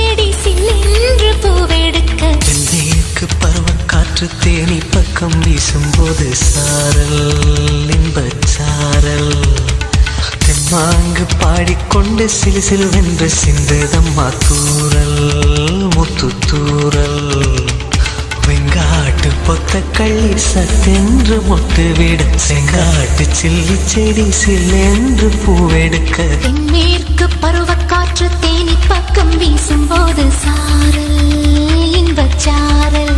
செடி சில்லென்று பூவெடுக்க தென்மேற்கு பருவக்காற்று தேனி பக்கம் வீசும்போது சாரல் இன்பச் சாரல் தெம்மாங்கு பாடிக்கொண்டு சிலு சிலுவென்று சிந்ததம்மா தூரல் முத்து தூரல் வெங்காட்டு பொத்த கள்ளி சத்தென்று மொட்டு விட செங்காட்டு சில்லி செடி சில்லென்று பூவெடுக்க தென்மேற்கு பருவக்காற்று தேனி பக்கம் வீசும்போது சாரல் இன்பச் சாரல்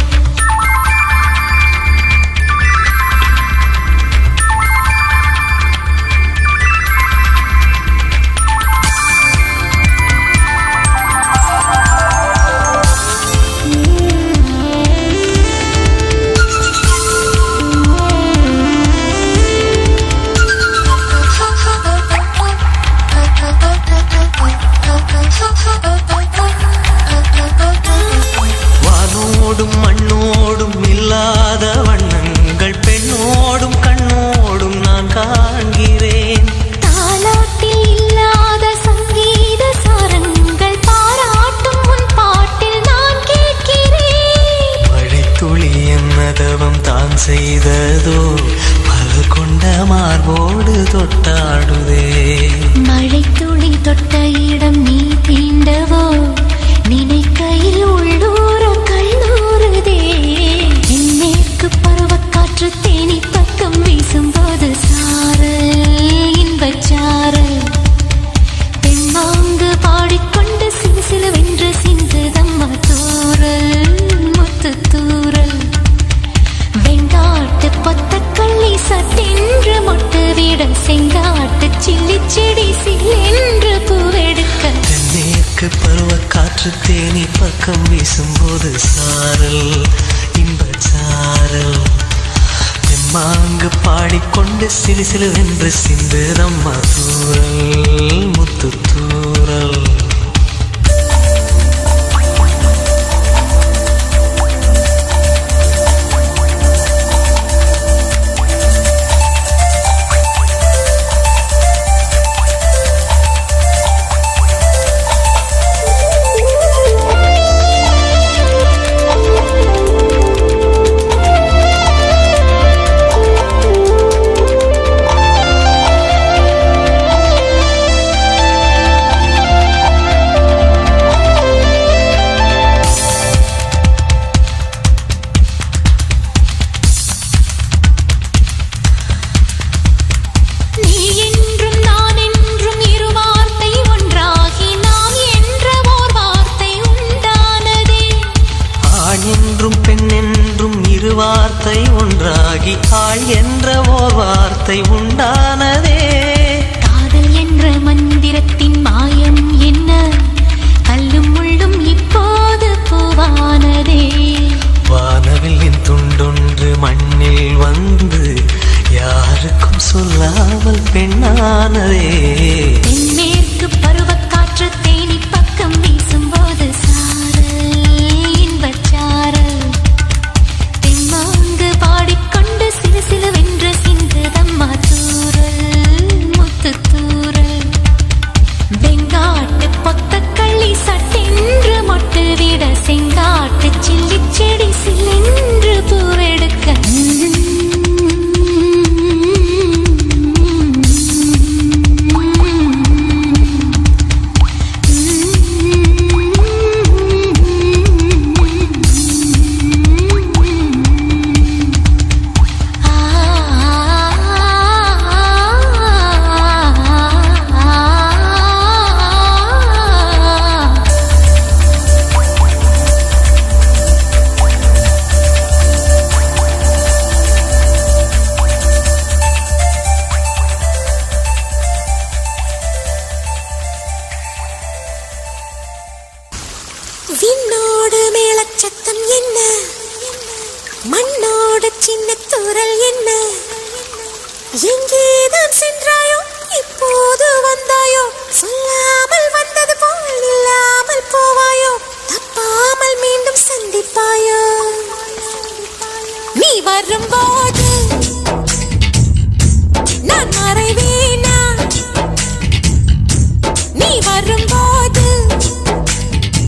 வானோடும் மண்ணோடும் இல்லாத வண்ணங்கள் பெண்ணோடும் கண்ணோடும் நான் காண்கிறேன் தாலாட்டில் இல்லாத சங்கீத சாரங்கள் பாராட்டும் உன் பாட்டில் நான் கேட்கிறேன் மழை துளி என்னதவம் தான் செய்ததோ பல கொண்ட மார்போடு தொட்டாடுதே மழை துளி தொட்ட இடம் நீ தீண்டவோ நினைக்கையில் உள்ளூர கல்லூருதே மேற்கு பருவக்காற்று தேனி பக்கம் வீசும்போது சாரல் இன்பச் சாரல் தெம்மாங்கு பாடிக்கொண்டு சிறு சிலுவென்று சிந்துதம்மா தூரல் முத்து தூரல் வெங்காட்டு பொத்தக்கள்ளி சட்டென்று மொட்டு விட செங்காட்டு சில்லி செடி சில்லென்று பூவெடுக்க தென்மேற்கு பருவக்காற்று தேனி பக்கம் வீசும்போது சாரல் இன்பச் சாரல் தெம்மாங்கு பாடிக்கொண்டு சிலு சிலுவென்று சிந்துதம்மா தூரல் முத்து தூரல் நீ என்றும் நான் என்றும் இரு வார்த்தை ஒன்றாகி நாம் என்ற ஓர் வார்த்தை உண்டானதே ஆண் என்றும் பெண் என்றும் இரு வார்த்தை ஒன்றாகி ஆள் என்ற ஓர் வார்த்தை உண்டானதே காதல் என்ற மந்திரத்தின் மாயம் என்ன கல்லும் முள்ளும் இப்போது பூவானதே வானவில்லின் துண்டொன்று மண்ணில் வந்து யாருக்கும் சொல்லாமல் பெண்ணானதே தென்மேற்கு பருவக்காற்று தேனி பக்கம் வீசும்போது சாரல் இன்பச் சாரல் தெம்மாங்கு பாடிக்கொண்டு சிறு சிலுவென்று சிந்துதம்மா தூரல் முத்து தூரல் வெங்காட்டு பொத்தக்கள்ளி சட்டென்று மொட்டு விட செங்காட்டு சில்லி செடி சில்லென்று பூவெடுக்க விண்ணோடு மேளச்சத்தம் என்ன மண்ணோடு சின்ன தூரல் என்ன எங்கேதான் சென்றாயோ இப்போது வந்தாயோ சொல்லாமல் வந்தது போல் இல்லாமல் போவாயோ தப்பாமல் மீண்டும் சந்திப்பாயோ நீ வரும்போது நான் மறைவேனா நீ வரும்போது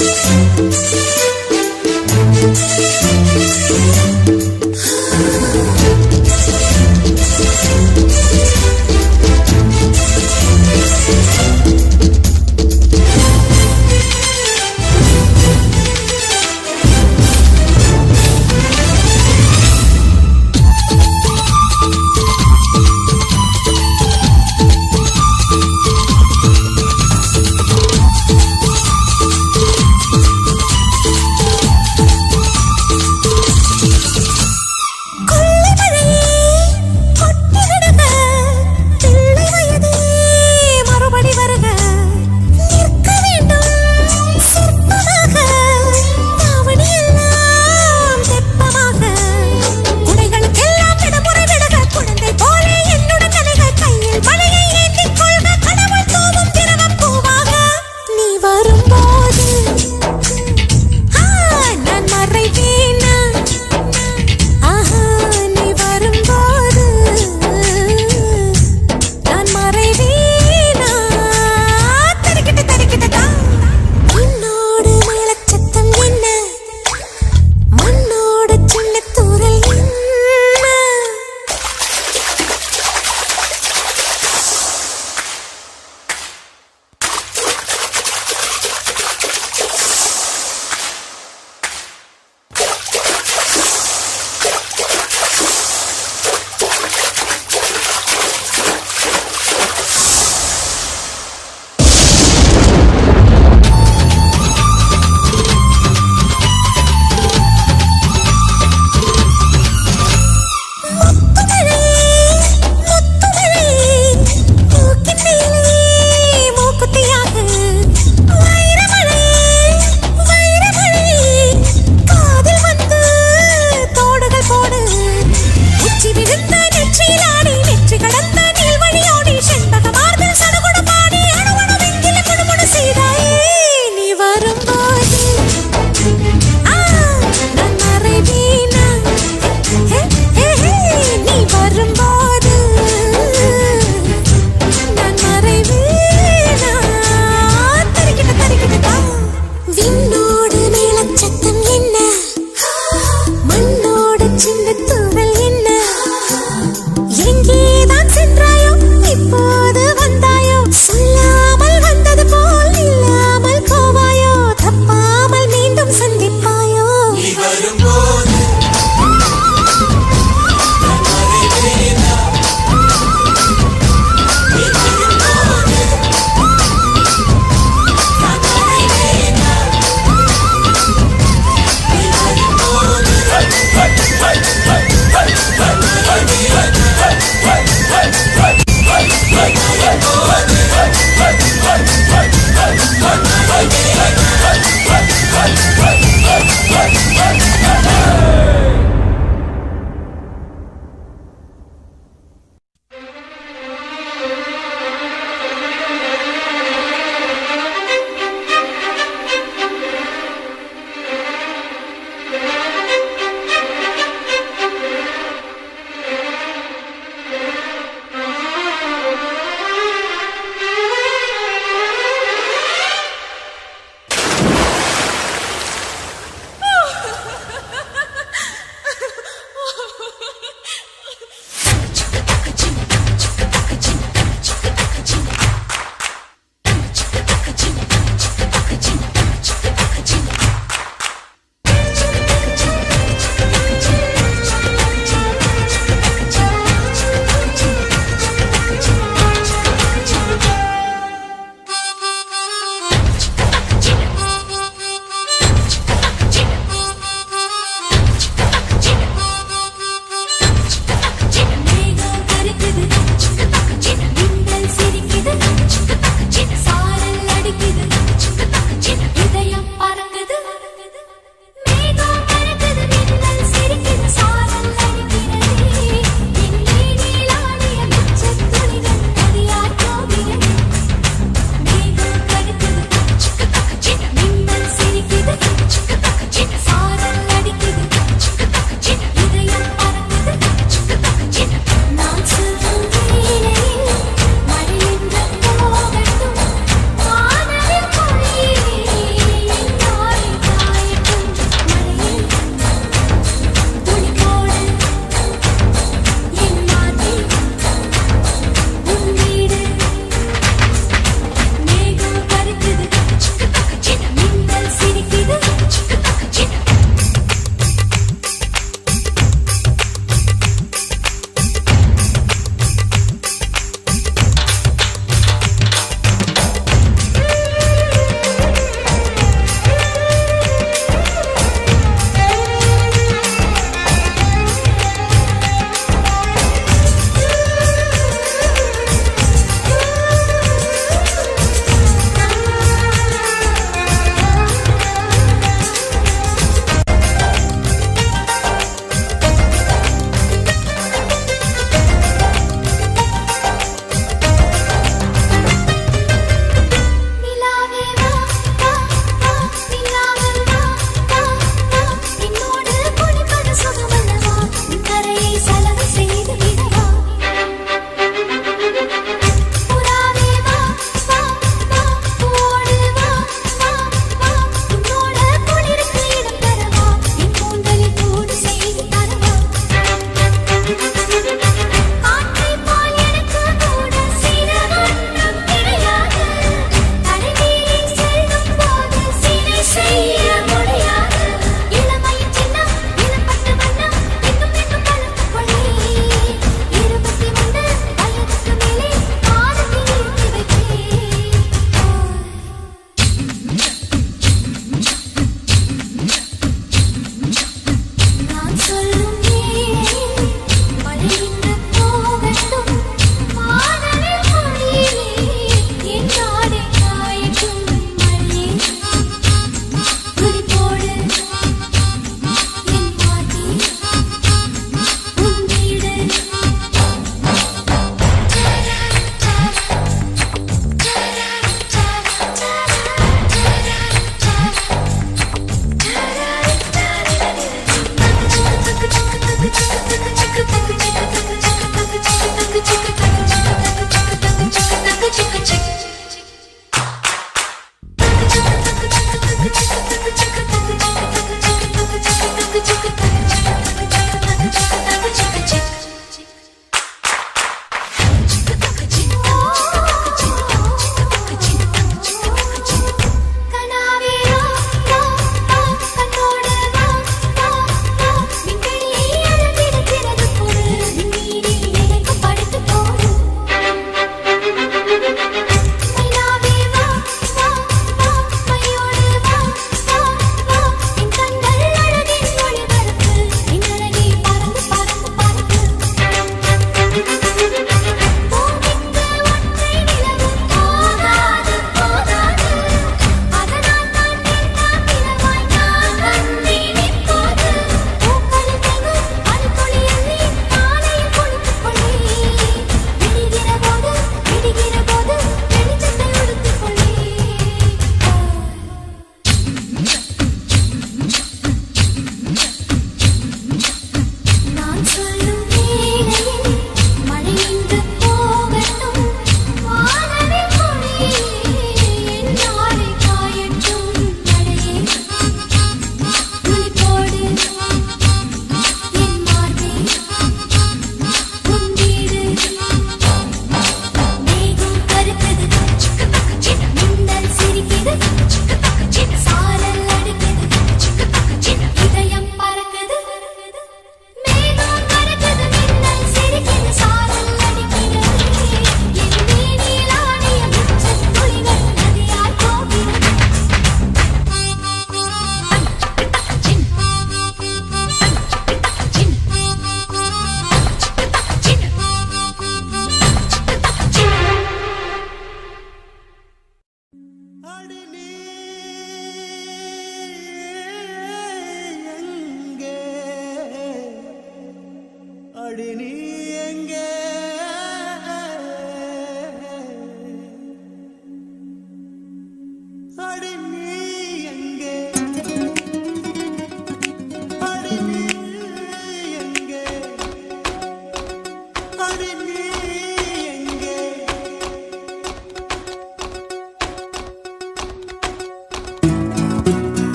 ஆ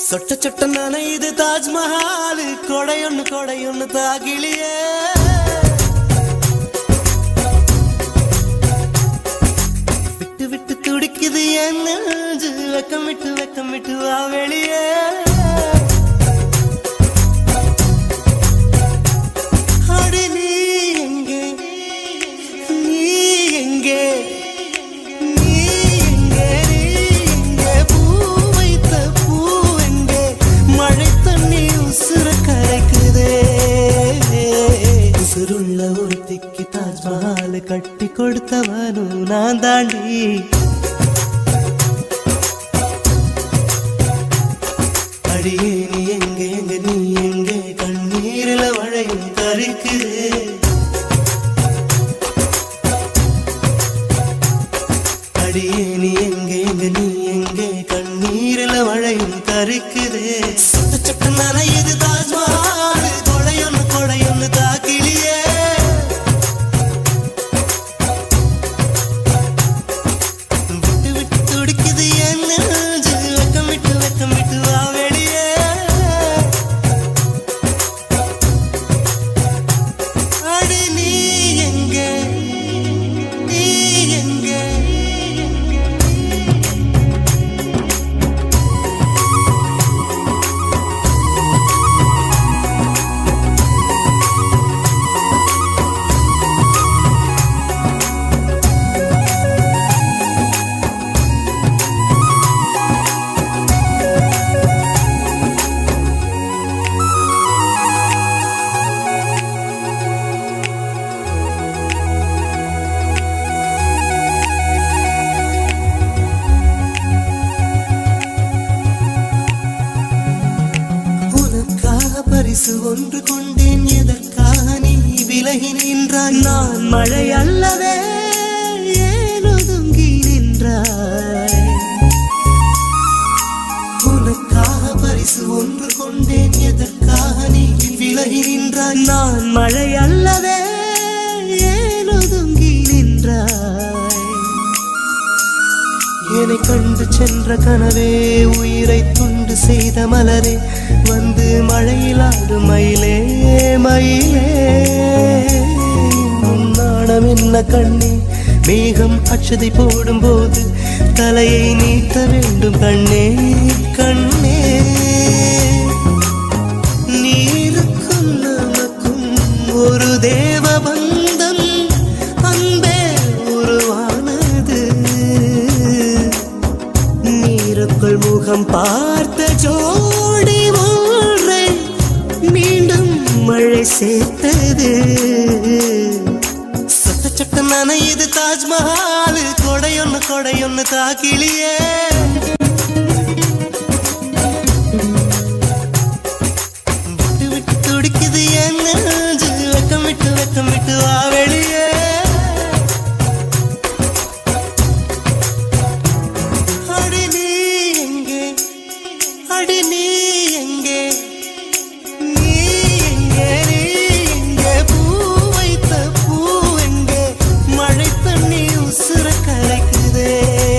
சொட்ட சொட்ட நனையுது தாஜ்மஹால் கொடையொன்னு கொடையொன்னு தாகிலியே விட்டு விட்டு துடிக்குது என் நெஞ்சு வெக்கம் விட்டு வெக்கம் விட்டு வா வெளியே அடி நீ எங்கே நீ எங்கே நீ எங்கே நீ எங்கே பூ வைத்த பூ எங்கே மழை தண்ணி உசுர கரைக்குதே உசுருள்ள ஒருத்திக்கு தாஜ்மஹால் கட்டி கொடுத்தவனும் நான் தாண்டி அடியே நீ எங்க எங்க நீ எங்க கண்ணீரில மழையும் கருக்குது அடியே நீ எங்க எங்க நீ எங்க கண்ணீரில மழையும் கருக்குது சுத்த சட்ட நனையுது தாஜ்மஹால் கொடையொன்னு கொடையொன்னு தாக்கிலியே விட்டு விட்டு துடிக்குது என் நெஞ்சு வெக்கம் விட்டு வெக்கம் விட்டு வா வெளியே அடி நீ எங்கே நீ எங்கே உனக்காக பரிசு ஒன்று கொண்டேன் எதற்காக நீ விலகி நின்றாய் நான் மழை அல்லவே ஏன் ஒதுங்கி நின்றாய் உனக்காக பரிசு ஒன்று கொண்டேன் எதற்காக நீ விலகி நின்றாய் நான் மழை அல்லவே ஏன் ஒதுங்கி நின்றாய் என்னை கண்டு சென்ற கனவே உயிரை துண்டு செய்த மலரே வந்து மழையில் ஆடும் மயிலே மயிலே உன் நாணம் என்ன கண்ணே மேகம் அச்சதை போடும்போது தலையை நீட்ட வேண்டும் கண்ணே கண்ணே நீருக்கும் நமக்கும் ஒரு தேவ பந்தம் அன்பே உருவானது நீருக்குள் முகம் பார்த்த ஜோடி ஒன்றை மீண்டும் மழை சேர்த்தது சட்ட சட்ட நனையுது தாஜ்மஹால் கொடையொன்னு கொடையொன்னு தாக்கிலியே விட்டு விட்டு துடிக்குது என் நெஞ்சு வெக்கம் விட்டு வெக்கம் விட்டு வா வெளியே அடி நீ எங்கே அடி நீ எங்கே நீ எங்கே நீ எங்கே பூ வைத்த பூ எங்கே மழை தண்ணி உசுர கரைக்குதே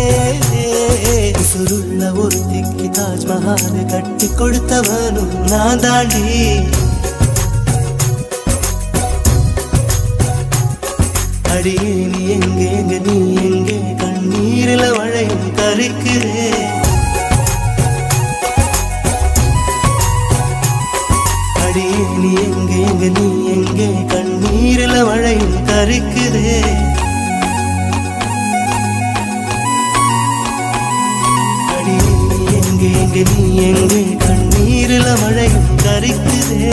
உசுருள்ள ஒருத்திக்கு தாஜ்மஹால் கட்டி கொடுத்தவனும் நான் தாண்டி அடியே நீ எங்கே எங்க நீ எங்கே கண்ணீரில மழையும் கருக்குதே அடியே நீ எங்கே எங்க நீ எங்கே கண்ணீரில மழையும் கருக்குதே அடியே நீ எங்கே எங்க நீ எங்கே கண்ணீரில மழையும் கருக்குதே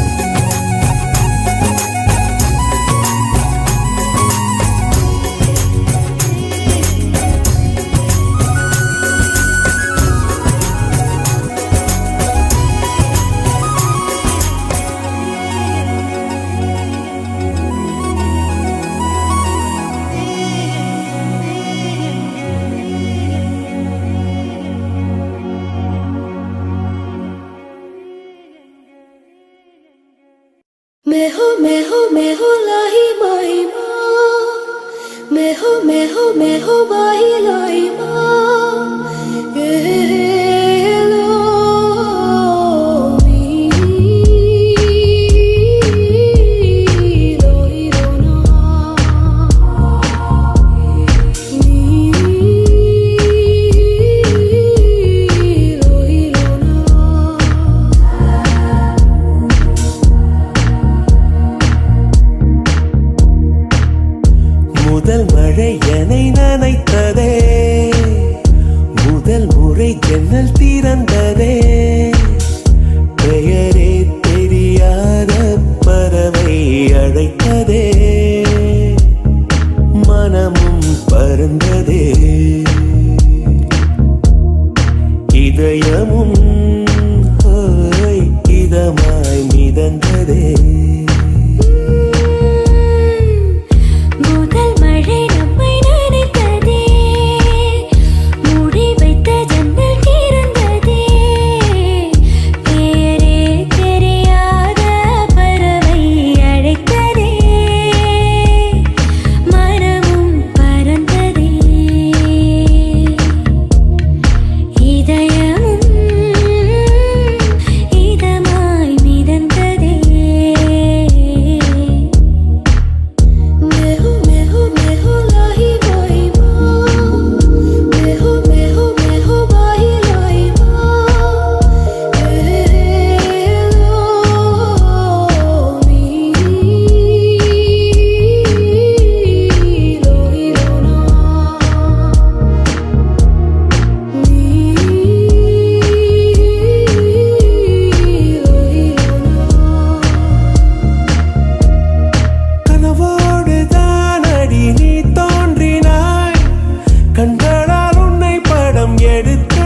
मैं हो मैं हो मैं हो लाही माही माँ मैं हो मैं हो मैं हो माही लाई माँ ये लो நனைத்ததே முதல் முறை ஜன்னல் திறந்ததே பெயரே தெரியாத பறவை அழைத்ததே மனமும் பறந்ததே இதயமும் ஹோய், இதமாய் மிதந்ததே முதல் மழை நம்மை நனைத்ததே மூடி வைத்த ஜன்னல் திறந்ததே பேரே தெரியாத பறவை அழைத்ததே மனமும் பறந்ததே இதயமும் இதமாய் மிதந்ததே मेहो मेहो मेहो लाही बाही माँ मेहो मेहो मेहो बाही लाई माँ ए लो मी लोही लोना கனவோடு தானடி நீ தோன்றினாய் கண்களால் உன்னை படம் எடுத்தேன்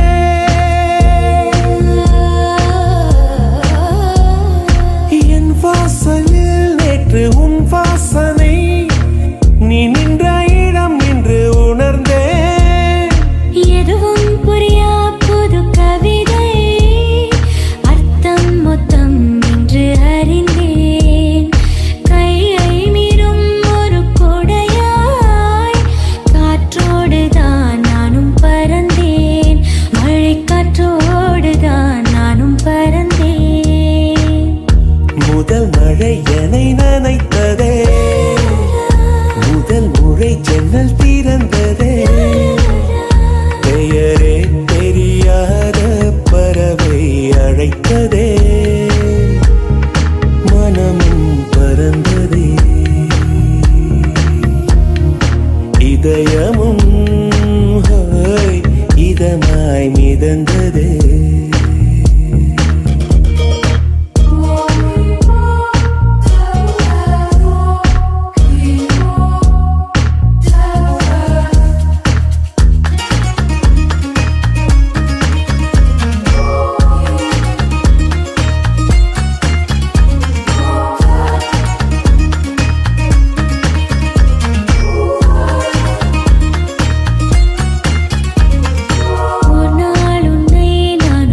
என் வாசலில் நேற்று உன் வாசனை நீ நின்ற இடம் என்று உணர்ந்தேன் எதுவும் புரியா புது கவிதை அர்த்தம் மொத்தம் என்று அறிந்தேன் கையை மீறும் ஒரு கொடையாய் காற்றோடு தான் நானும் பறந்தேன் மழை காற்றோடு தான் நானும் பறந்தேன் முதல் மழை என்னை நனைத்ததே முதல் முறை ஜன்னல் திறந்ததே பெயரே தெரியாத பறவை அழைத்ததே மனமும் பறந்ததே இதயமும் ஹோய், இதமாய் மிதந்ததே ஒரு நாள் உன்னை நான்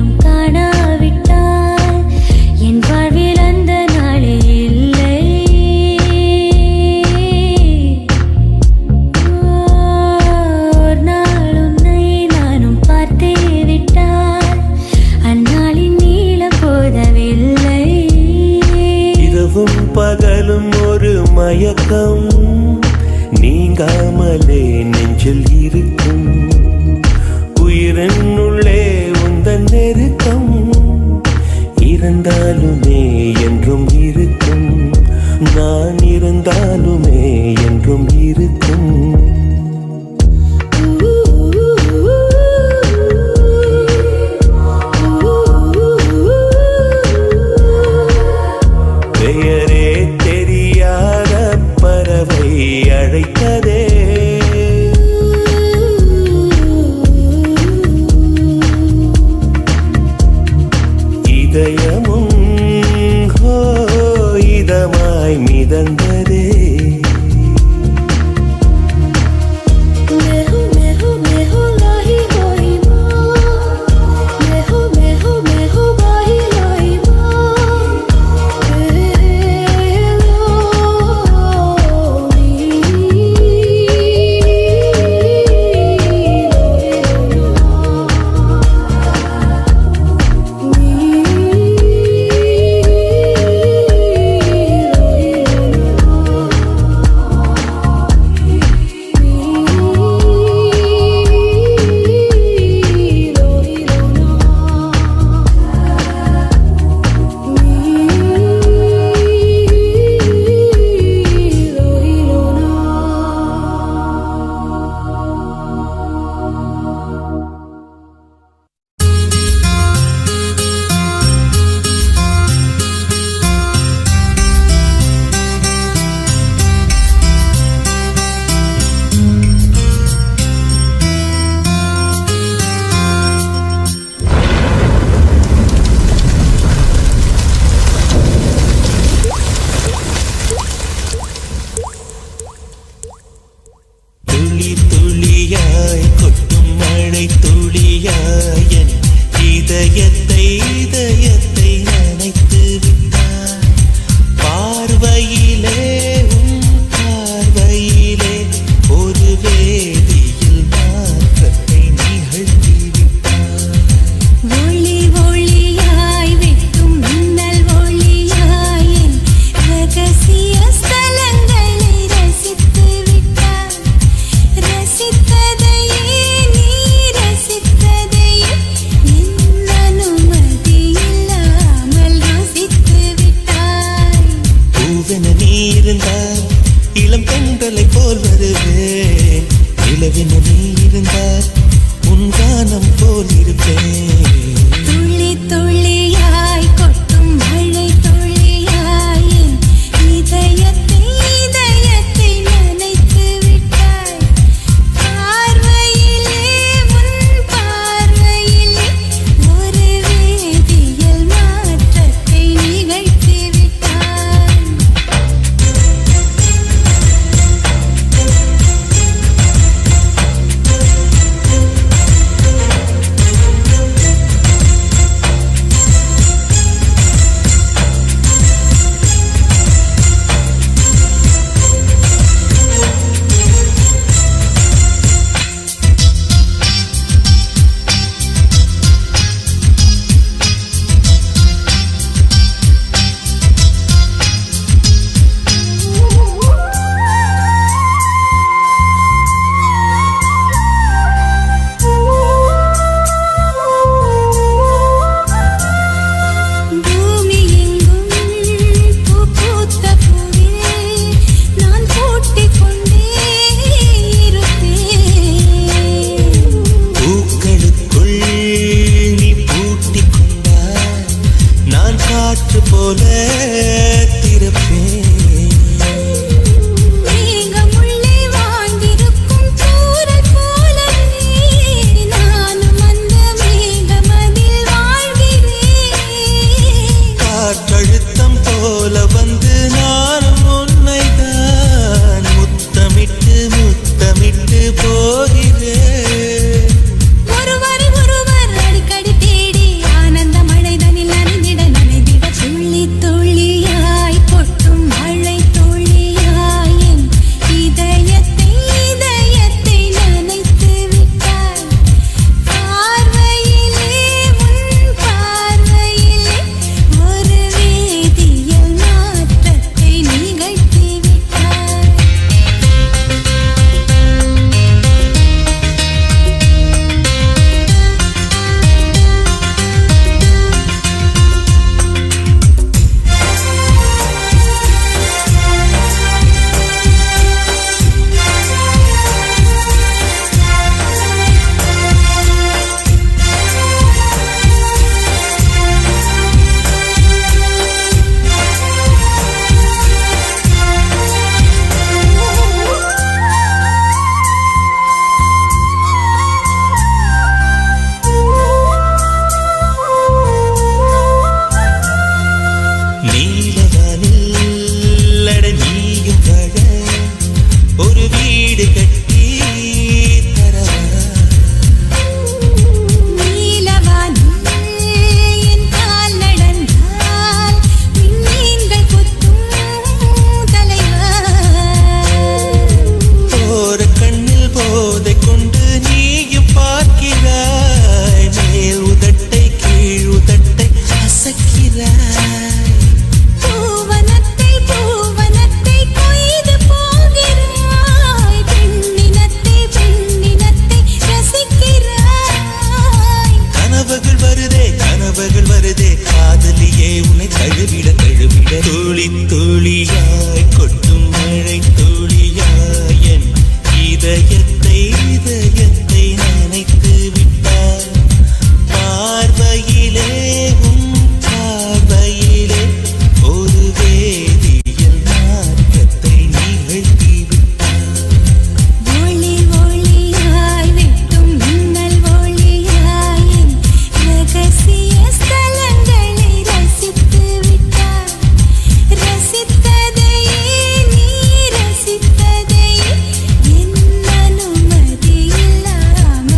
இதயத்தை இதயத்தை நினைத்து விட்டாய் பார்வையிலே உன் பார்வையிலே ஒரு வேதியில் மாற்றத்தை நிகழ்த்தி விட்டாய் ஒளி ஒளியாய் வெட்டும் மின்னல் ஒளியாய் என் ரகசிய ஸ்தலங்களை ரசித்து விட்டாய் ரசித்ததையே நீ ரசித்ததையே என் அனுமதி இல்லாமல் ருசித்து விட்டாய் பூவென நீ இருந்தால் இளம் பெண்களை போல் வருவேன் நிலவென நீ இருந்தால் உன் கானம் போல் இருப்பேன் துளி துளியாய் கொட்டும் மழை துளியாய் என் இதயத்தை இதயத்தை நனைத்து விட்டாய் பார்வையிலே உன் பார்வையிலே ஒரு வேதியியல் மாற்றத்தை நிகழ்த்தி விட்டாய் பூமி எங்கும் பூ பூத்த பூவில் நான் பூட்டிக் கொண்டே இருப்பேன் பூக்களுக்குள் நீ பூட்டிக் கொண்டாய் நான் காற்று போல திறப்பேன் மேகமுள்ளே வாழ்ந்திருக்கும் தூறல் போலவே நானும் அந்த மேகமதில் வாழ்கிறேன் காற்றழுத்தம் போல வந்து நானும் உன்னை தான் முத்தமிட்டு முத்தமிட்டு போகிறேன் ஒருவரை ஒருவர் அடிக்கடி தேடி ஆனந்த மழைதனில் நனைந்திட நனைந்திட துள்ளி துள்ளியாய் கொட்டும் மழை துள்ளியாய் என் இதயத்தை இதயத்தை நனைத்து விட்டாய் பார்வையிலே உன் பார்வையிலே ஒரு வேதியியல் மாற்றத்தை நிகழ்த்தி விட்டாய் நீலவானில் அட நீயும் வாழ ஒரு வீடு கட்டி தரவா நீலவானில் என் கால் நடந்தால் விண்மீன்கள் கொத்தும் தலைவா போற கண்ணில் போதை கொண்டு நீயும் பார்க்கிறாய் மேல் உதட்டை கீழ் உதட்டை அசக்கிறாய் பூவனத்தை பூவனத்தை கொய்து போகிறாய் பெண்ணினத்தை பெண்ணினத்தை ரசிக்கிறாய் கனவுகள் வருதே கனவுகள் வருதே காதலியே உன்னை தழுவிட தழுவிட துளி துளியாய் கொட்டும் மழை துளியாய் என் இதயத்தை இதயத்தை நினைத்து விட்டாய் பார்வையிலே உன் பார்வையிலே ஒரு வேதியியல் மாற்றத்தை நிகழ்த்தி விட்டாய் ஒளி ஒளியாய் வெட்டும் மின்னல் ஒளியாய் என் ரகசிய ஸ்தலங்களை ரசித்து விட்டாய் ரசித்ததையே நீ ரசித்ததையே என் அனுமதி இல்லாமல்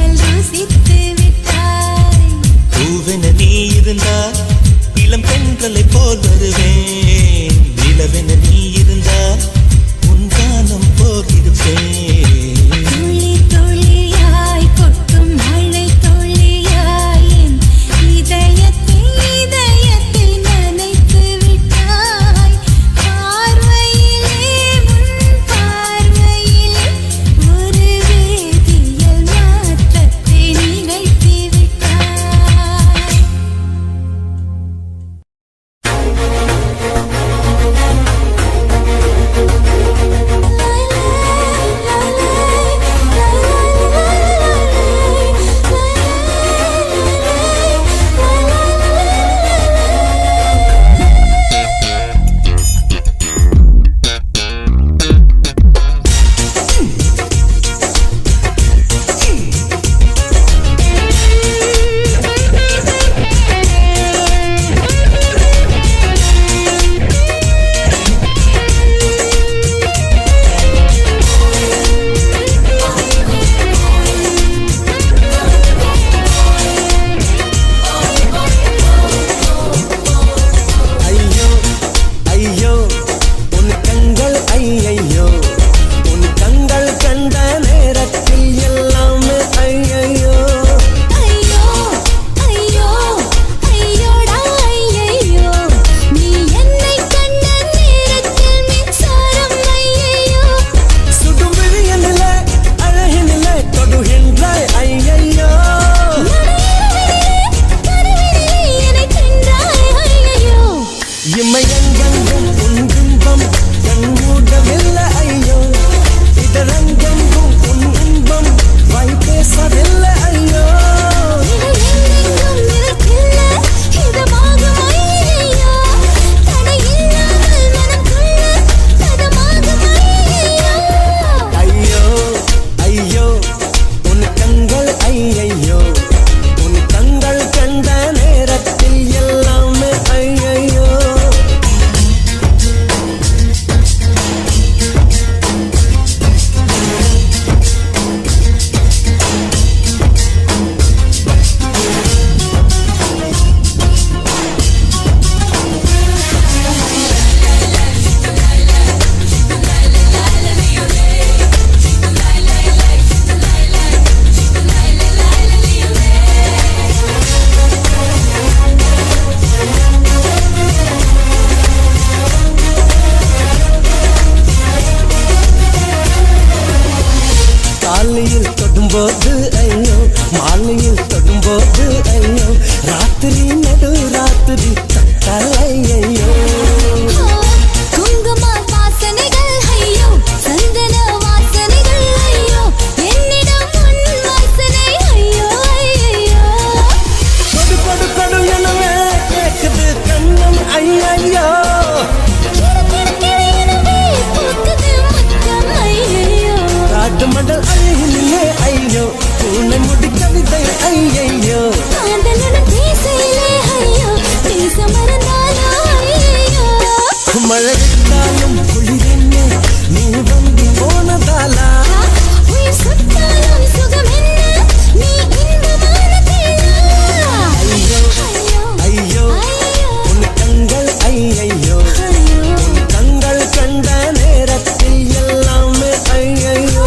வரும்போது ஐயோ மாலையில் தொடும்போது ஐயோ ராத்திரி நடு ராத்திரி தட்டால் ஐயோ குங்கும வாசனைகள் ஐயோ சந்தன வாசனைகள் ஐயோ என்னிடம் உன் வாசனை ஐயோ ஐயோ கொடு கொடு கொடு எனவே கேக்குது கண்ணம் ஐயோ கிடு கிடு கிடு எனவே பூக்குது முத்தம் ஐயோ காட்டு மடல் அழகிலே ஐயோ பூனை முடி கவிதை ஐயோ காதலுடன் பேசையிலே ஐயோ பேச மறந்தாலோ ஐயோ மழை விட்டாலும் குளிரென்ன நீ வந்து போனதாலா உயிர் சுட்டாலும் சுகம் என்ன நீ இன்பமான தேனா ஐயோ ஐயோ உன் கண்கள் ஐயையோ உன் கண்கள் கண்ட நேரத்தில் எல்லாமே ஐயையோ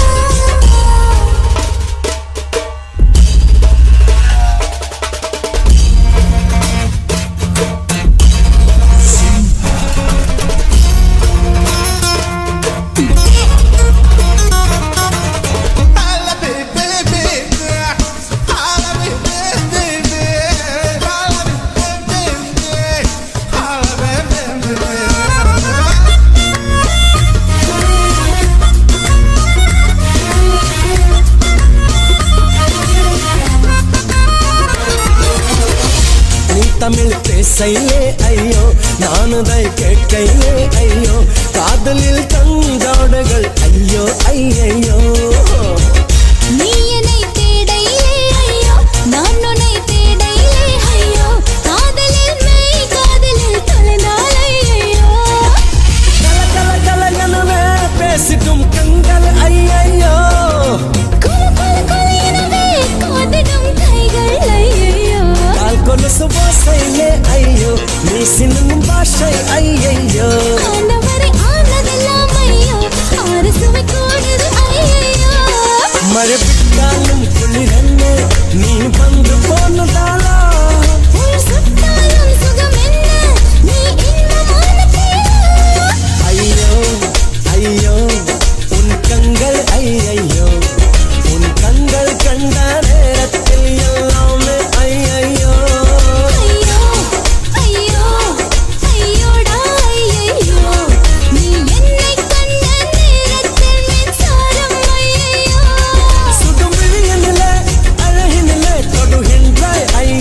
நீ தமிழ் பேசையிலே ஐயோ நானுதை கேட்கையிலே ஐயோ காதலில் தங்காடுகள் ஐயோ ஐயையோ நீ என்னை தேடையிலே ஐயோ நான் உன்னை தேடையிலே ஐயோ காதலில் மெய் காதலில் தொலைந்தால் ஐயோ கல கல கல எனவே பேசிட்டும் கண்கள் ஐயையோ குல குல குல எனவே காதிடும் கைகள் ஐயோ கால் கொலுசு வாசையிலே ஐயோ நீ சின்னும் பாஷை ஐயையோ ஆண்டவரை ஆனதெல்லாம் ஐயோ ஆறு சுவை கூடுது ஐயோ மழை விட்டாலும் குளிரன்ன நீ வந்து போனதாலா உயிர் சுட்டாலும் சுகம் என்ன நீ இன்பமான தேனா ஐயோ ஐயோ உன் கண்கள் ஐயையோ உன் கண்கள் கண்ட நேரத்தில் எல்லாமே ஐயையோ ஐயோ ஐயோ ஐயோடா ஐயோ நீ என்னை கண்ட நேரத்தில் மின்சாரம் ஐயோ சுடும் விழியினிலே அழகினிலே தொடுகின்றாய்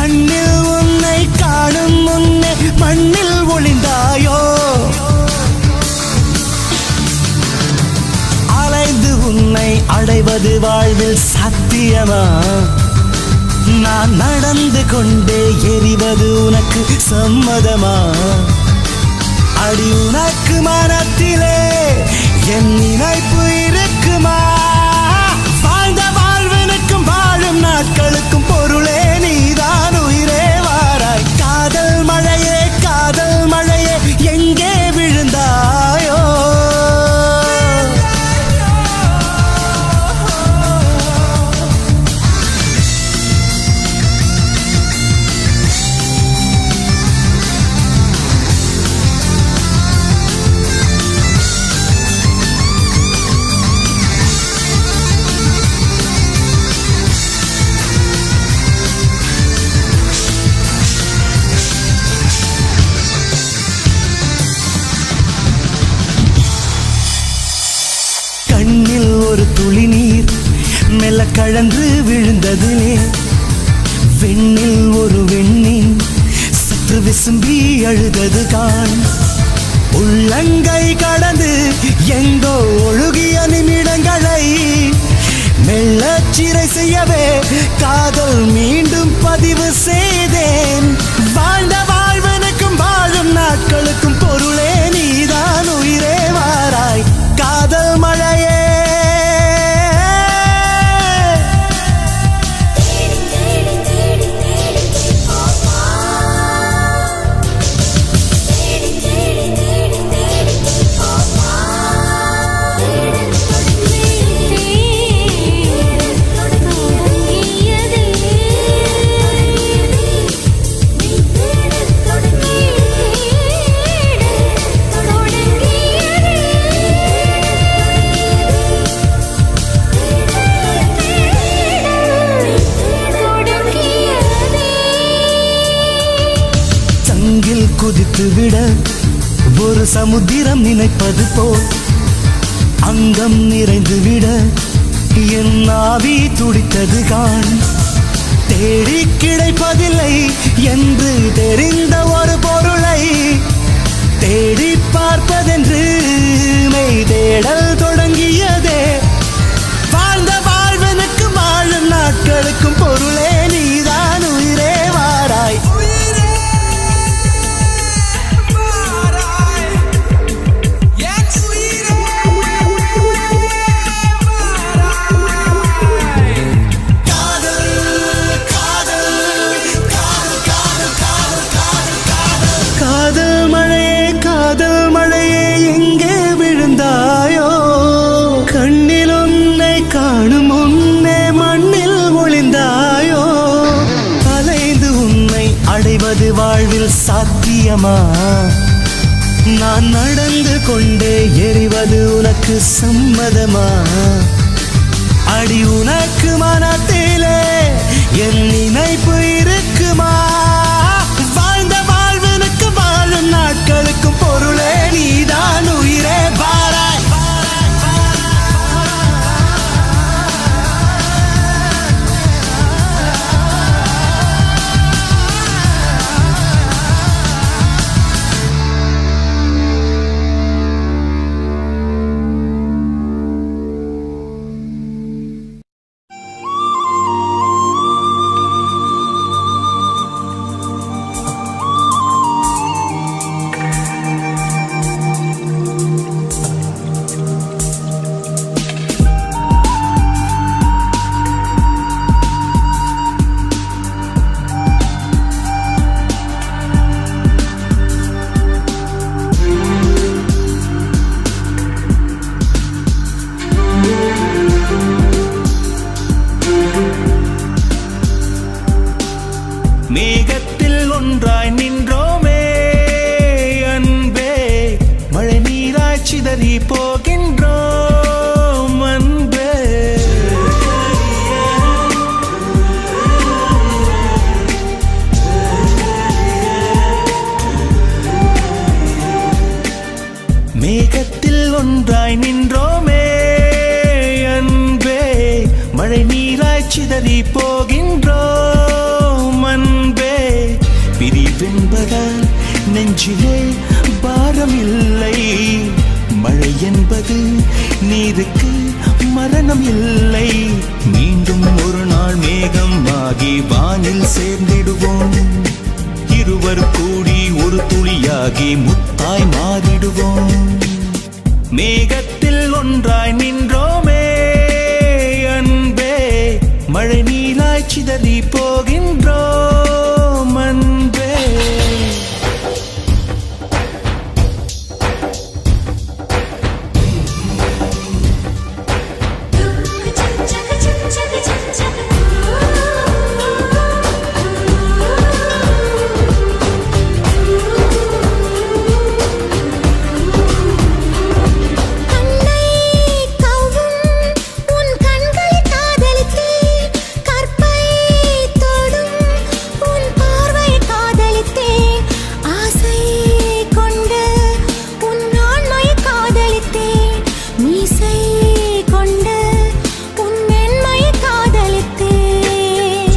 கண்ணில் உன்னை காணும் முன்னே மண்ணில் ஒளிந்தாயோ அலைந்து உன்னை அடைவது வாழ்வில் சத்தியமா நான் நடந்து கொண்டே எரிவது உனக்கு சம்மதமா அடி உனக்கு மனத்திலே என் நினைப்பு இருக்குமா வாழ்ந்த வாழ்வனுக்கும் வாழும் நாட்களுக்கும் பொருளே நீதான் உயிரே வாராய் காதல் மழையே காதல் மழையே எங்கே விழுந்தாயோ கண்ணில் ஒரு துளி நீர் மெல்ல கழன்று விழுந்ததிலே வெண்ணில் ஒரு வெண்ணின் சற்று விசும்பி அழுதது கான் உள்ளங்கை கடந்து எங்கோ ஒழுகிய நிமிடங்களை மெல்ல சிறை செய்யவே காதல் மீண்டும் பதிவு செய்தேன் வாழ்ந்த வாழ்வனுக்கும் வாழும் நாட்களுக்கும் பொருளே நீதான் உயிரே வாராய் காதல் மழையே சங்கில் குதித்து விட ஒரு சமுத்திரம் நினைப்பது போல் அங்கம் நிறைந்து விட என் ஆவி துடித்தது கான் தேடி கிடைப்பதில்லை என்று தெரிந்த ஒரு பொருளை தேடி பார்ப்பதென்று மெய் தேடல் தொடங்கியதே வாழ்ந்த வாழ்வனுக்கு வாழும் நாட்களுக்கும் பொருளே நீதான் உயிரே வாராய் காதல் மழையே காதல் மழையே எங்கே விழுந்தாயோ கண்ணில் உன்னை காணும் உன்னை மண்ணில் ஒளிந்தாயோ அலைந்து உன்னை அடைவது வாழ்வில் சாத்தியமா நான் நடந்து கொண்டே எரிவது உனக்கு சம்மதமா அடி உனக்கு மனத்திலே என் நினைப்பு இருக்குமா வாழ்ந்த வாழ்வனுக்கு வாழும் நாட்களுக்கும் பொருளே நீதான் உயிரே பாராய் மேகத்தில் ஒன்றாய் நின்றோமே அன்பே மழை நீராய் சிதறி போகின்றோம் அன்பே மேகத்தில் ஒன்றாய் நின்றோமே அன்பே மழை நீராய் சிதறி போகின்றோம் அன்பே நெஞ்சிலே பாரம் இல்லை மழை என்பது நீருக்கு மரணம் இல்லை மீண்டும் ஒரு நாள் மேகம் ஆகி வானில் சேர்ந்திடுவோம் இருவர் கூடி ஒரு துளியாகி முத்தாய் மாறிடுவோம் மேகத்தில் ஒன்றாய் நின்றோமே அன்பே மழை நீராய் சிதறி போகின்றோம் அன்பே கண்ணை கவ்வும் உன் கண்களை காதலித்தேன் கற்பை தொடும் உன் பார்வையை காதலித்தேன் ஆசை கொண்டு உன் ஆண்மையை காதலித்தேன் மீசை கொண்டு உன் மென்மையை காதலித்தேன்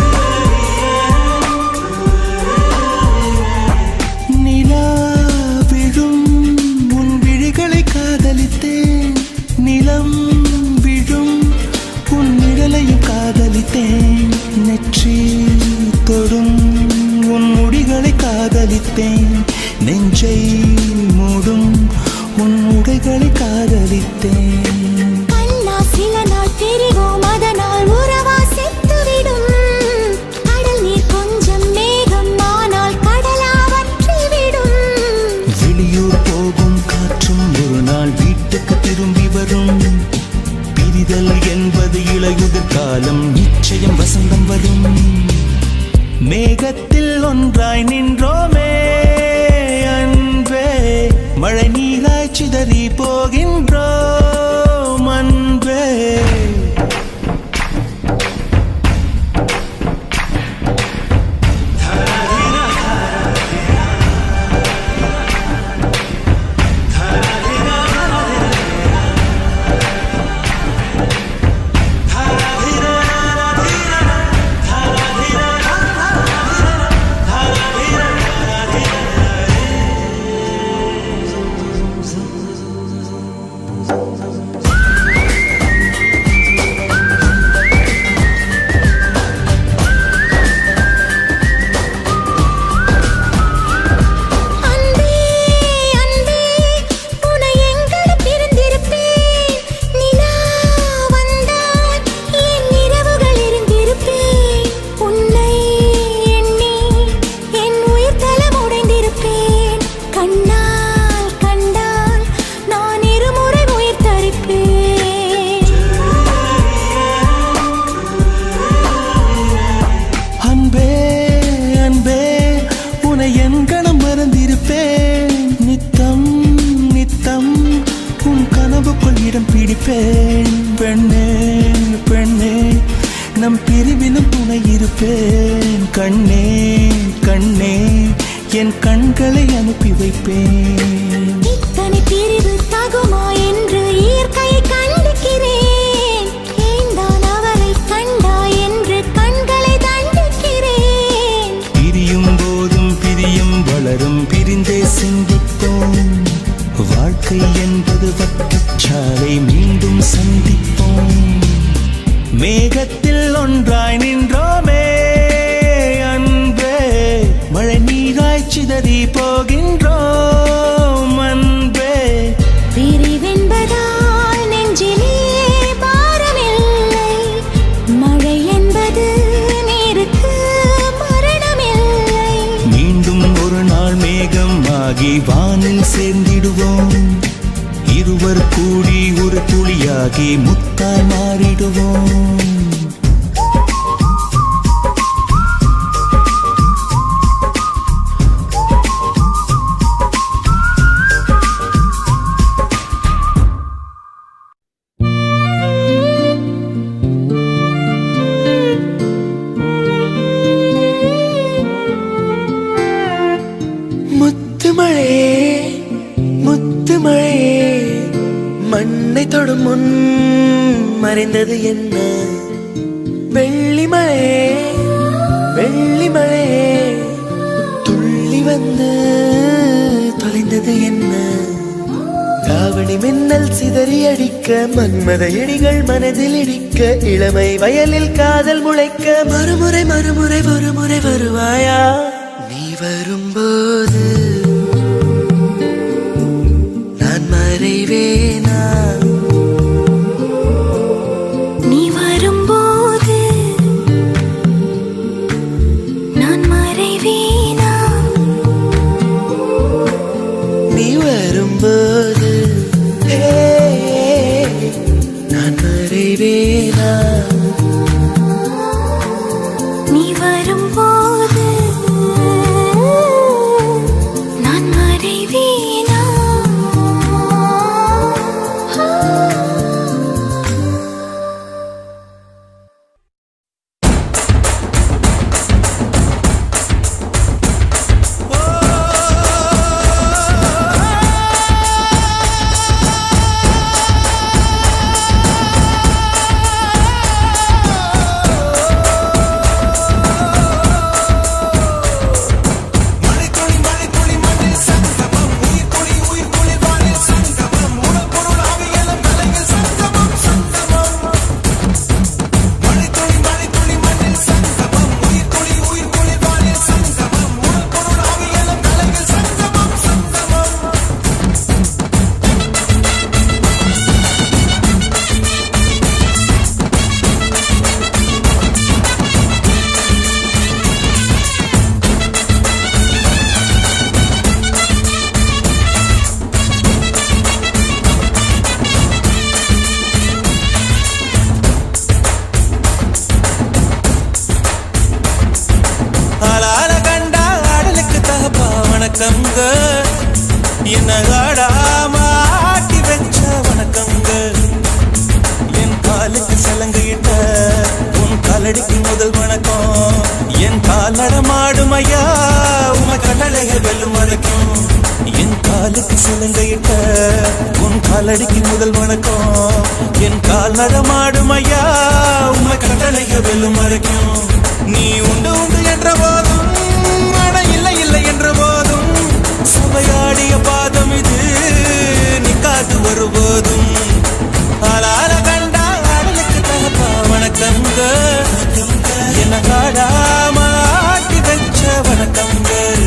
நிலா விழும் உன் விழிகளை காதலித்தேன் நிலம் விழும் உன் நிழலையும் காதலித்தேன் நெற்றி தொடும் உன் முடிகளை காதலித்தேன் நெஞ்சை மூடும் உன் உடைகளை காதலித்தேன் கண்ணா சில நாள் தெரிவோம் அதனால் உறவா செத்துவிடும் கடல் நீர் கொஞ்சம் மேகம் ஆனால் கடலா வற்றிவிடும் வெளியூர் போகும் காற்றும் ஒரு நாள் வீட்டுக்கு திரும்பி வரும் பிரிதல் என்பது இளையுதிர் காலம் நிச்சயம் வசந்தம் வரும் மேகத்தில் ஒன்றாய் நின்றோமே அன்பே மழை நீராய் சிதறி போகின்றோம் அன்பே அன்பே அன்பே உனை எங்கட பிரிந்திருப்பேன் நிலா வந்தால் என் இரவுகள் இருந்திருப்பேன் உன்னை எண்ணி என் உயிர் தலம் உடைந்திருப்பேன் கண்ணால் கண்டால் நான் இருமுறை உயிர் தரிப்பேன் அன்பே அன்பே உனை என் கணம் மறந்திருப்பேன் நித்தம் நித்தம் உன் கனவுக்குள் இடம் பிடிப்பேன் பெண்ணே பெண்ணே நம் பிரிவினும் துணை இருப்பேன் கண்ணே கண்ணே என் கண்களை அனுப்பி வைப்பேன் இத்தனை பிரிவு தகுமா என்று இயற்கையை கண்டிக்கிறேன் ஏன்தான் அவரை கண்டா என்று கண்களை தண்டிக்கிறேன் பிரியும் போதும் பிரியும் வளரும் பிரிந்தே சிந்திப்போம் வாழ்க்கை என்பது வட்டச்சாலை மீண்டும் சந்திப்போம் மேகத்தில் ஒன்றாய் நின்றோமே அன்பே மழை நீராய் சிதறி போகின்றோம் அன்பே பிரிவென்பதால் நெஞ்சிலே பாரமில்லை மழை என்பது நீருக்கு மரணமில்லை மீண்டும் ஒரு நாள் மேகம் ஆகி வானில் சேர்ந்திடுவோம் இருவர் கூடி ஒரு துளியாகி முத்தாய் மாறிடுவோம் முத்துமழையே முத்துமழையே மண்ணை தொடும் முன் மறைந்தது என்ன வெள்ளிமழையே வெள்ளிமழையே துள்ளி வந்து மின்னல் சிதறி அடிக்க மன்மத எடிகள் மனதில் இடிக்க இளமை வயலில் காதல் முளைக்க மறுமுறை மறுமுறை ஒருமுறை வருவாயா நீ வரும்போது நான் மறைவேனா நீ வரும்போது நான் மறைவேனா நீ வரும்போது ஹே, நான் மறைவேனா நீ வரும்போது நான் மறைவேனா ஆளால கண்டா ஆடலுக்கு தகப்பா வணக்கம்ங்க என்ன ஆடாம ஆட்டி வச்ச வணக்கம்ங்க என் காலுக்கு சலங்கையிட்ட உன் காலடிக்கு முதல் வணக்கம் என் கால் நடமாடும் ஐயா உம கடலைகள் வெல்லும் வணக்கம் என் காலுக்கு சலங்கையிட்ட உன் காலடிக்கு முதல் வணக்கம் என் கால் நடமாடும் ஐயா உம கடலைகள் வெல்லும் வணக்கம் நீ உண்டு உண்டு என்ற போதும் அட இல்லை இல்லை என்ற போதும் சபையாடிய பாதம் இது நிக்காது வருபோதும் ஆளால கண்டா ஆடலுக்கு தகப்பா வணக்கங்க என்ன காடாம ஆட்டி வச்ச வணக்கங்க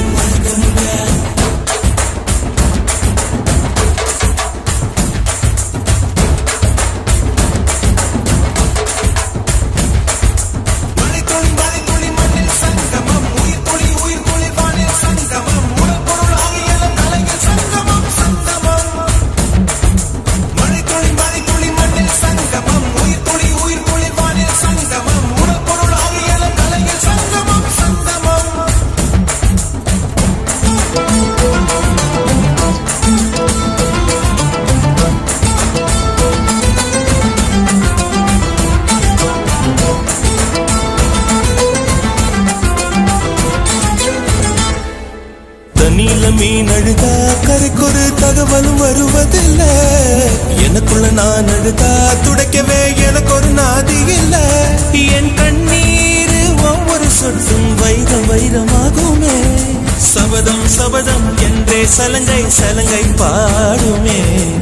தண்ணியில மீன் அழுதா கரைக்கொரு தகவலும் வருவதில்ல எனக்குள்ள நான் அழுதா துடைக்கவே எனக்கு ஒரு நாதி இல்ல என் கண்ணீர் ஒவ்வொரு சொட்டும் வைரம் வைரமாகுமே சபதம் சபதம் என்றே சலங்கை சலங்கை பாடுமே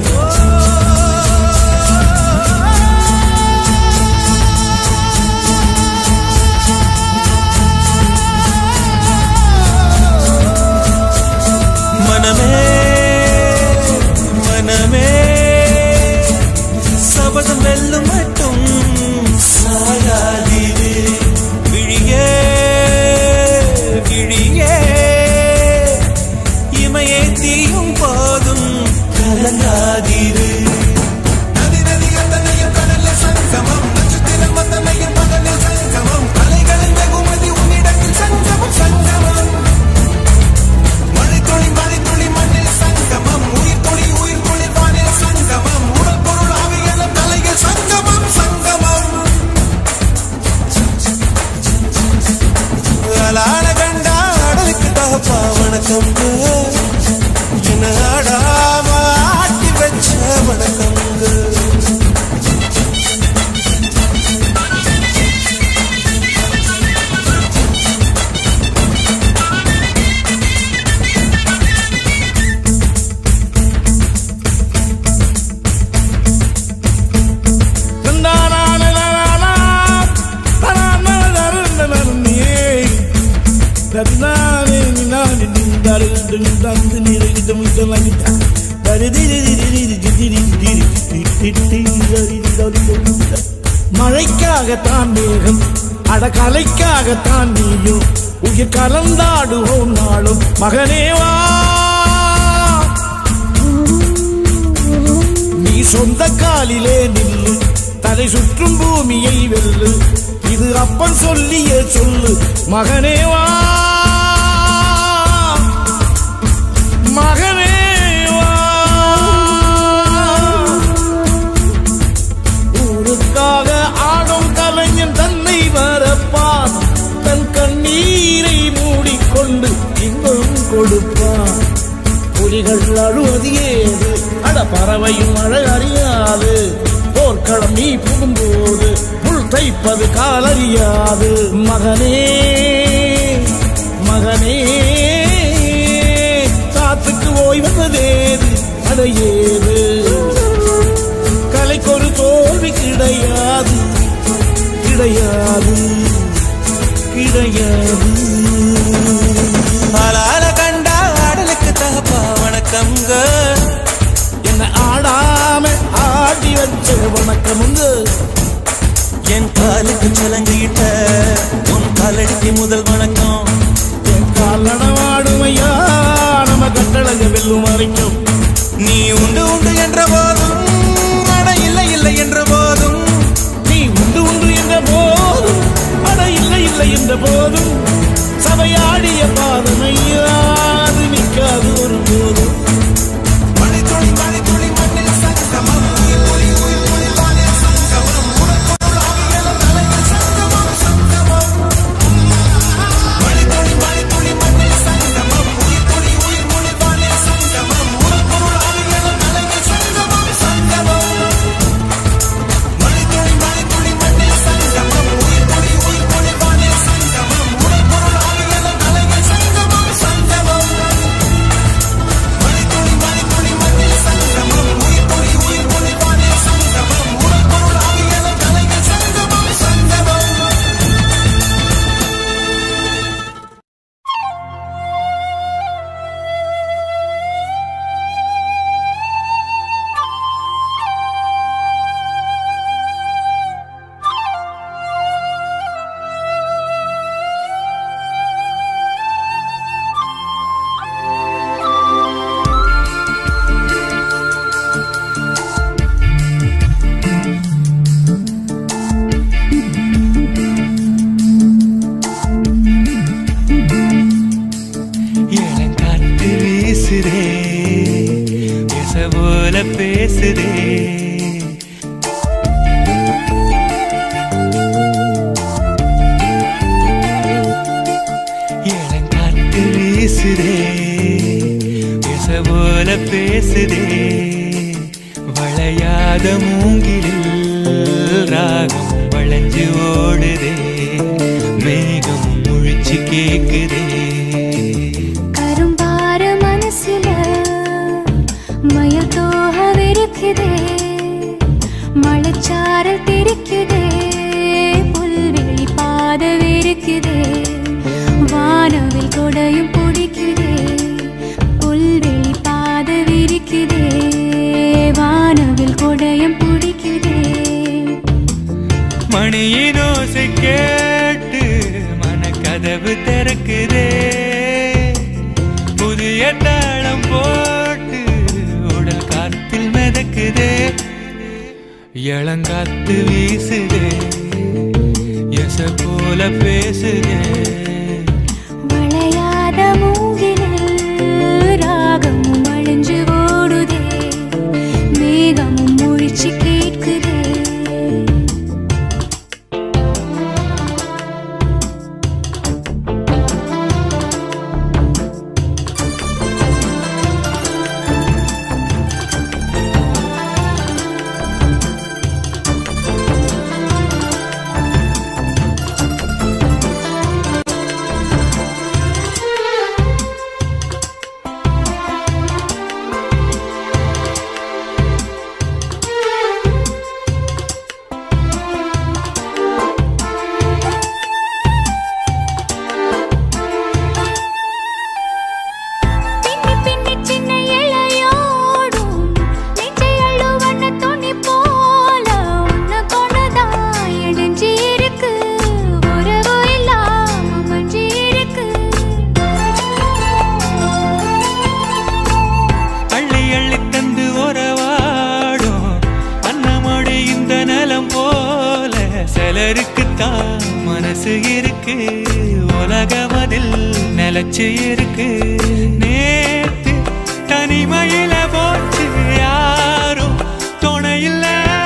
மனமே மனமே சபதம் வெல்லும் மட்டும் சாயாதீரு விழியே விழியே இமையே தீயும் போதும் கலங்காதீரு நதி நதி அத்தனையும் கடலில் சங்கமம் நட்சத்திரம் அத்தனையும் பகலில் சங்கமம் கலைகளின் வெகுமதி உன்னிடத்தில் சங்கமம் சங்கமம் மழைத்துளி மழைத்துளி மண்ணில் சங்கமம் உயிர் துளி உயிர் துளி வானில் சங்கமம் உடல் பொருள் ஆவியலும் தலையில் சங்கமம் சங்கமம் அலாட கண்டா அடலுக்கு தகப்பா வணக்கம் என்ன ஆடாம ஆட்டி வச்ச வணக்கம் மழைக்காகத்தான் மேகம் அடகலைக்காகத்தான் நீயும் உயிர் கலந்தாடுவோம் நாளும் மகனேவா நீ சொந்த காலிலே நில்லு தலை சுற்றும் பூமியை வெல்லு இது அப்பன் சொல்லிய சொல்லு மகனேவா மகனேவா ஊருக்காக ஆடும் கலைஞன் தன்னை வரப்பான் தன் கண்ணீரை மூடிக்கொண்டு இன்பம் கொடுப்பான் புலிகள் அழுவது ஏது அட பறவையும் அழ அறியாது போர்க்களம் நீ புகும்போது முள் தைப்பது காலறியாது மகனே மகனே காத்துக்கு ஓய்வதேது அடையேது கலைக்கொரு தோல்வி கிடையாது கிடையாது கிடையாது ஆளால கண்டா ஆடலுக்கு தகப்பா வணக்கம்ங்க என்ன ஆடாம ஆடி வச்ச வணக்கமுங்க என் காலுக்கு சலங்கிட்ட உன் காலடிக்கு முதல் வணக்கம் என் கால் நடமாடுமையா நம்ம கட்டழக வெல்லும் வரைக்கும் நீ உண்டு உண்டு என்ற போதும் அட இல்லை இல்லை என்ற போதும் நீ உண்டு உண்டு என்ற போதும் அட இல்லை இல்லை என்ற போதும் சபையாடிய பாதமையா அது நிற்காது ஒரு போதும் மணித்துளி மணித்துளி மண்ணில் சங்கமம் உயிர் ஒளி உயிர் ஒளி வானில் சங்கமம் உனக்குள் ஆவியல தலையில் சங்கமம் சங்கமம் மணித்துளி மணித்துளி மண்ணில் சங்கமம் உயிர் ஒளி உயிர் ஒளி வானில் சங்கமம் உனக்குள் ஆவியல தலையில் சங்கமம் சங்கமம் மணித்துளி மணித்துளி மண்ணில் சங்கமம் உயிர் ஒளி உயிர் ஒளி வானில் சங்கமம் உனக்குள் ஆவியல தலையில் சங்கமம் சங்கமம் மணித்துளி மணித்துளி மண்ணில் சங்கமம் உயிர் ஒளி உயிர் ஒளி வானில் சங்கமம் உனக்குள் ஆவியல தலையில் சங்கமம் சங்கமம் இளங்காத்து வீசுதே பேச போல பேசுதே இளங்காத்து வீசுதே பேச போல பேசுதே வளையாத மூங்கிலில் ராகம் வளைஞ்சு ஓடுதே மேகம் முழிச்சு கேக்குதே கரும்பார மனசுல மயல் தோகவிருக்குதே மழைச்சாரல் தெரிக்குதே புல்வெளி பாதவிருக்குதே வானவில் கொடையும் பிடிக்குதே புல்வெளி பாதவிருக்குதே வானவில் கொடையும் பிடிக்குதே மணியின் ஓசை கேட்டு மனக்கதவு திறக்குதே புதிய தாளம் போட்டு உடல் காத்தில் மிதக்குதே இளங்காத்து வீசுதே எச போல பேசுதே வளையாத மூங்கிலில் ராகமும் அழிஞ்சு ஓடுதே மேகமும் முழிச்சு கேட்குதே மணித்துளி உலகமதில் நிலச்சு இருக்கு நேத்து தனிமையில போச்சு யாரோ துணையில்ல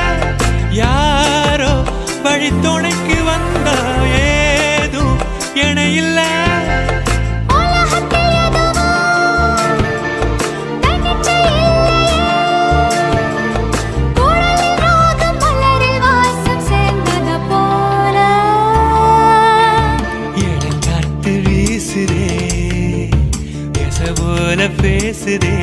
யாரோ வழி துணைக்கு வந்தா ஏதும் இணையில்ல உலகத்தில் எதுவோ தன்னிச்சை இல்லையே. குழலில் ராகம் மலரில் வாசம் சேர்ந்தது போல இளங்காற்று வீசுதே பேச போல பேசுதே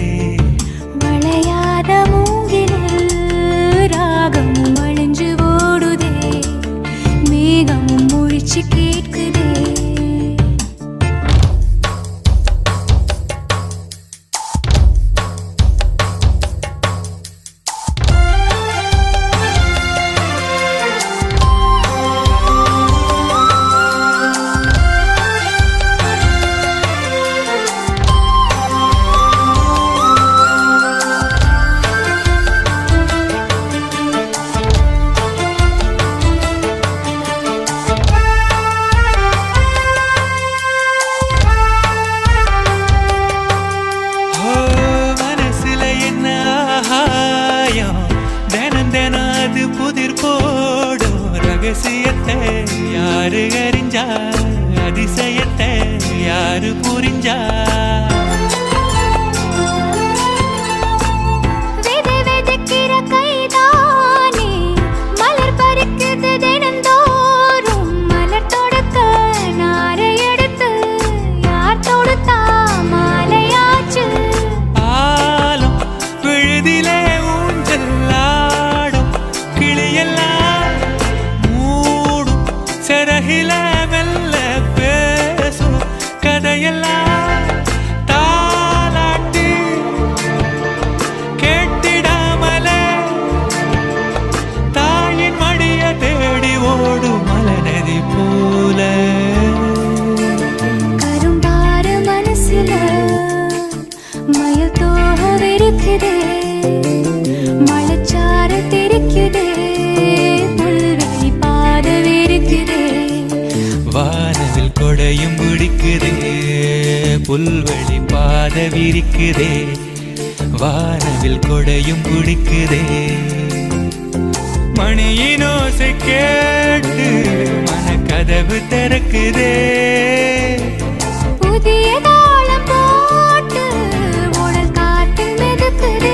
வளையாத மூங்கிலில் ராகமும் அழிஞ்சு ஓடுதே மேகமும் முழிச்சு கேட்குதே ஓ மனசுல என்ன ஆகாயம் தினம் தினம் அது புதிர் போடும் ரகசியத்தை யாரு அறிஞ்சா அதிசயத்தை யாரு புரிஞ்சா விதை விதைக்கிற கைதானே மலர் பறிக்குது தினந்தோறும் மலர் தொடுக்க நாரை எடுத்து யார் தொடுத்தா மாலையாச்சு ஆலம் விழுதிலே ஊஞ்சல் ஆடும் கிளியெல்லாம் மூடும் சிறகில மெல்ல பேசும் கதையெல்லாம் தாலாட்டி கேட்டிடாமலே தாயின் மடிய தேடி ஓடும் மலநதி போல கரும்பாறு மனசுல மயில் தோக விரிக்குதே மழைச்சாறு தெரிக்குதே புல்வெளி பாத விரிக்குதே வானவில் கொடையும் பிடிக்குதே புல்வெளி பாத விரிக்குதே வானவில் கொடையும் பிடிக்குதே மணியின் ஓசை கேட்டு மனக்கதவு திறக்குதே புதிய தாளம் போட்டு உடல் காற்றில் மிதக்குதே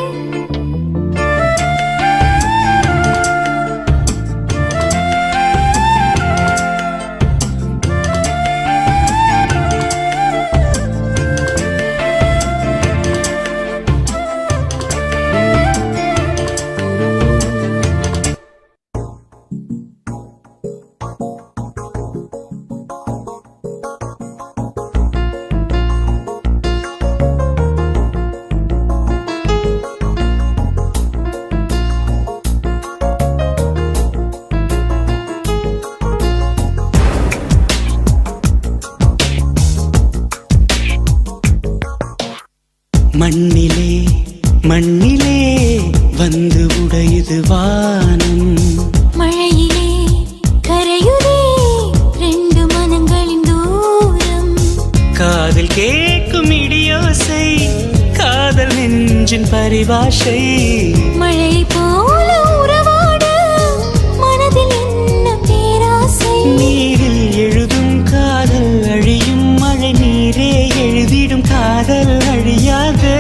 மண்ணிலே மண்ணிலே வந்து உடையுது வானம் மழையிலே கரையுதே ரெண்டு மனங்களின் தூரம் காதில் கேட்கும் இடியோசை காதல் நெஞ்சின் பரிபாஷை மழை போல உறவாட மனதில் என்ன பேராசை நீரில் எழுதும் காதல் அழியும் மழை நீரே எழுதிடும் காதல் அழியாதே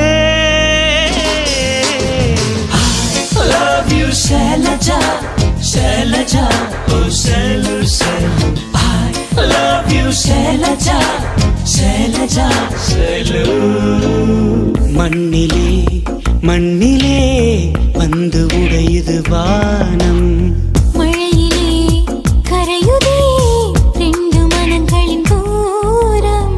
I love you, Shailaja, Shailaja, oh Shailu, Shailu. I love you, Shailaja, Shailaja, Shailu. மண்ணிலே மண்ணிலே வந்து உடையுது வானம் மழையிலே கரையுதே ரெண்டு மனங்களின் தூரம்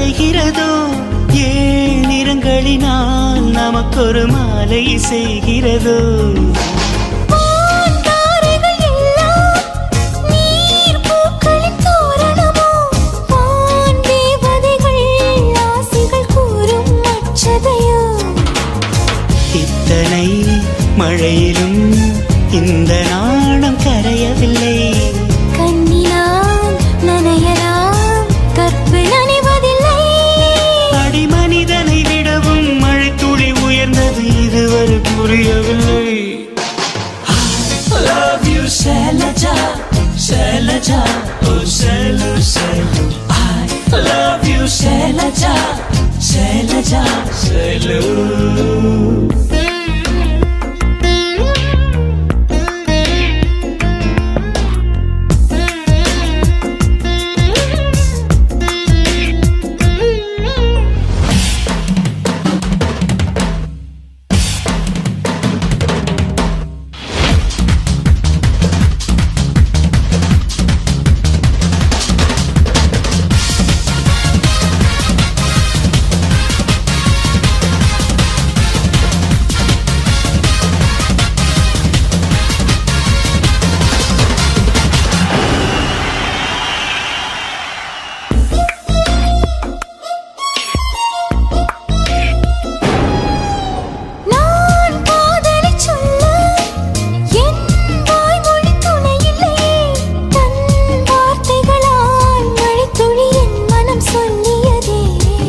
அலைகிறதோ ஏன் நிறங்களினால் நமக்கொரு மாலை செய்கிறதோ தாரைகள் எல்லாம் நீர் பூக்களின் தோரணமோ வான் தேவதைகள் ஆசிகள் கூறும் அச்சதையோ இத்தனை மழையிலும் இந்த நாணம் கரையவில்லை கண்ணினால் நனையலாம் கற்பு நனைவதில்லை அடி மனிதனை விடவும் மழை துளி உயர்ந்தது இதுவரை புரியவில்லை Love you, Shailaja, Shailaja, oh Shailu, Shailu. I love you, Shailaja, Shailaja, Shailu. நான் காதலை சொல்ல என் வாய்மொழி துணையில்லையே தன் வார்த்தைகளால் மழைத்துளி என் மனம் சொல்லியதே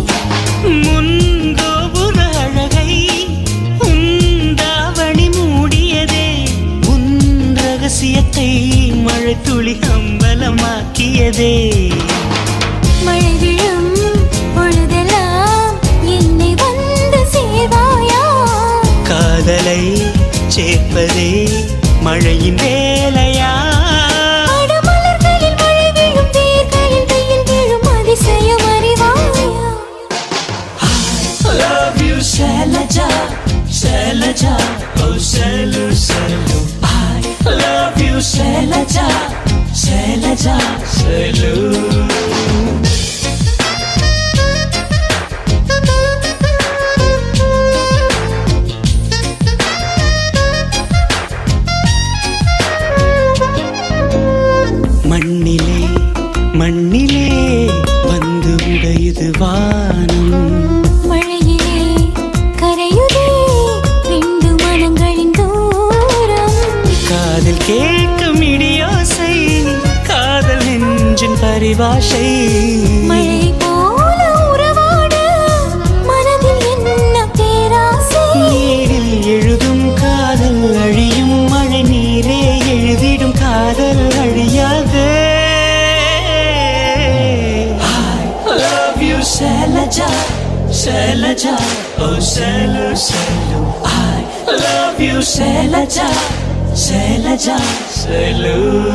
முன்கோபுர அழகை உந்தாவணி மூடியதே உன் ரகசியத்தை மழை துளி அம்பலமாக்கியதே மழை விழும் பொழுதெல்லாம் என்னை வந்து சேவாயா காதலை சேர்ப்பதே மழையின் வேலையா அடமலர்களில் மழை விழும் வேர்களில் வெயில் விழும் அதிசயம் அறிவாயா Love you, Shailaja, Shailaja, oh Shailu, Shailu. I love you, Shailaja, Shailaja, Shailu. மண்ணிலே மண்ணிலே வந்து உடையுது வானம் மழையிலே கரையுதே ரெண்டு மனங்களின் தூரம் காதில் கேட்கும் இடியோசை காதல் நெஞ்சின் பரிபாஷை மழை போல உறவாட மனதில் என்ன பேராசை நீரில் எழுதும் காதல் அழியும் மழை நீரே எழுதிடும் காதல் அழியாது I love you, Shailaja, Shailaja, oh Shailu, Shailu. I love you, Shailaja, Shailaja, Shailu.